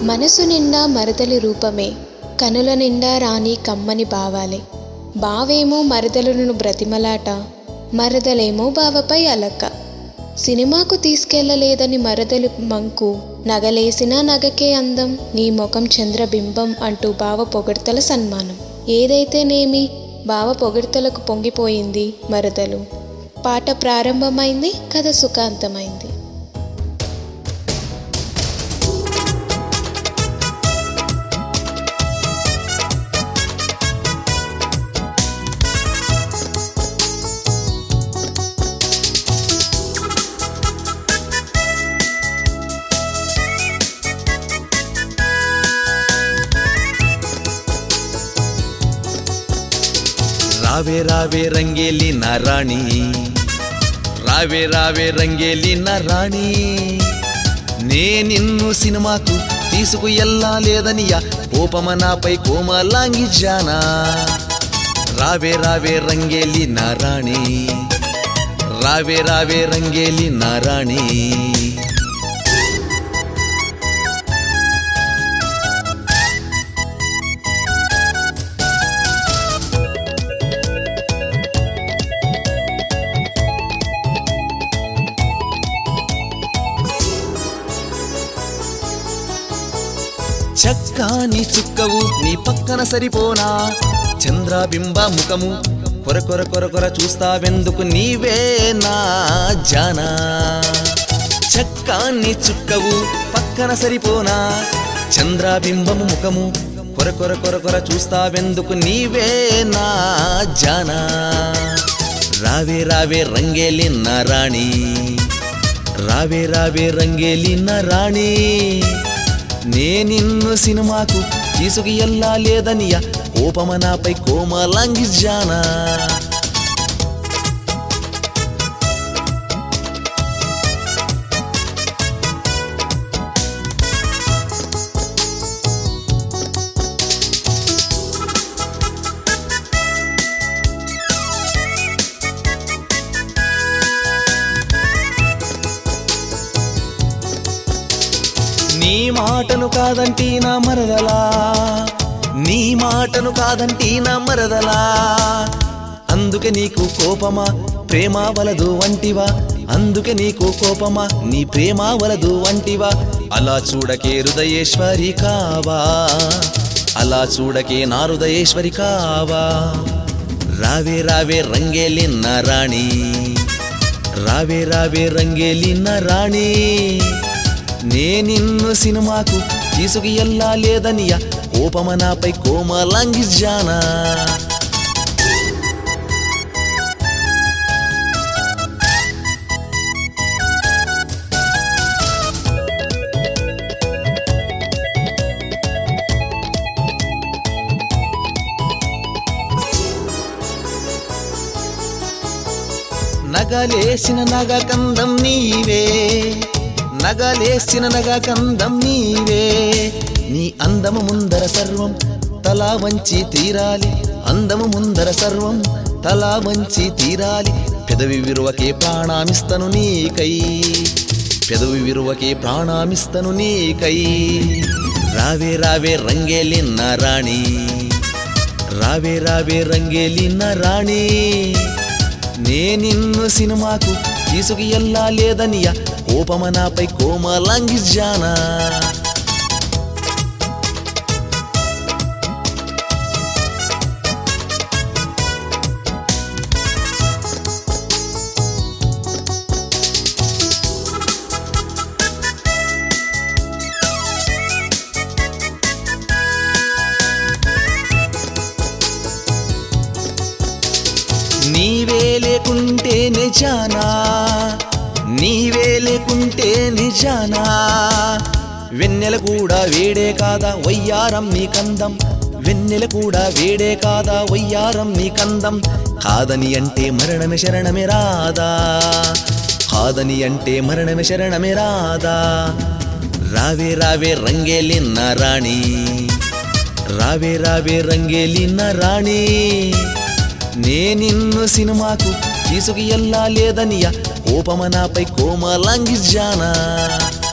మనసు నిండా మరదలి రూపమే కనుల నిండా రాని కమ్మని భావాలే బావేమో మరదలను బ్రతిమలాట మరదలేమో బావపై అలక్క సినిమాకు తీసుకెళ్లలేదని మరదలు మంకు నగలేసిన నగకే అందం నీ ముఖం చంద్రబింబం అంటూ బావ పొగడ్తల సన్మానం ఏదైతేనేమి బావ పొగడ్తలకు పొంగిపోయింది మరదలు పాట ప్రారంభమైంది కథ సుఖాంతమైంది రావే రావే రంగేలి నా రాణి రావే రావే రంగేలి నా రాణి నే నిన్ను సినిమాకు తీసుకు లేదనియా కోపమ నాపై కోమలాంగి జానా రావే రావే రంగేలి నా రాణి రావే రావే రంగేలి నా రాణి చక్కాని చుక్కవు నీ పక్కన సరిపోనా చంద్రబింబ ముఖము కొర కొర కొర కొర చూస్తావెందుకు నీవే నా జానా చక్కాని చుక్కవు పక్కన సరిపోనా చంద్రబింబము ముఖము కొర కొర కొర కొర చూస్తావెందుకు నీవే నా జానా రావే రావే రంగేలి నా రాణి రావే రావే రంగేలి నా రాణి నే నిన్ను సినిమాకు తీసుకు లేదనియా కోపమ నాపై కోమలాంగి జానా నీ మాటను కాదంటీ నా మరదలా నీ మాటను కాదంటీ నా మరదలా అందుకే నీకు కోపమా ప్రేమ వలదు వంటివా అందుకే నీకు కోపమా నీ ప్రేమ వలదు వంటివా అలా చూడకే హృదయేశ్వరి కావా అలా చూడకే నా హృదయేశ్వరి కావా రావే రావే రంగేలి నా రాణి రావే రావే రంగేలి నా రాణి నే నిన్ను సినిమాకు తీసుకు లేదనియా కోపమ నాపై కోమలాంగి జానా నగలేసిన నగ కందం నీవే నగలేసిన నగ కందం నీవే నీ అందము ముందర సర్వం తలా వంచి తీరాలి అందము ముందర సర్వం తలా వంచి తీరాలి పెదవి విరువకే ప్రాణామిస్తను నీకై పెదవి విరువకే ప్రాణామిస్తను నీకై రావే రావే రంగేలి నా రాణి రావే రావే రంగేలి నా రాణి నే నిన్ను సినిమాకు తీసుకు లేదనియా కోపమ నాపై కోమలాంగి జానా నీవే లేకుంటే నిజానా నీవే లేకుంటే నిజానా వెన్నెల కూడా వేడే కాదా వయ్యారం నీ కందం వెన్నెల కూడా వేడే కాదా వయ్యారం నీ కందం కాదని అంటే మరణమే శరణమే రాదా కాదని అంటే మరణమే శరణమే రాదా రావే రావే రంగేలి నా రాణి రావే రావే రంగేలి నా రాణి నే నిన్ను సినిమాకు తీసుకు లేదనియా కోపమ నాపై కోమలాంగి జానా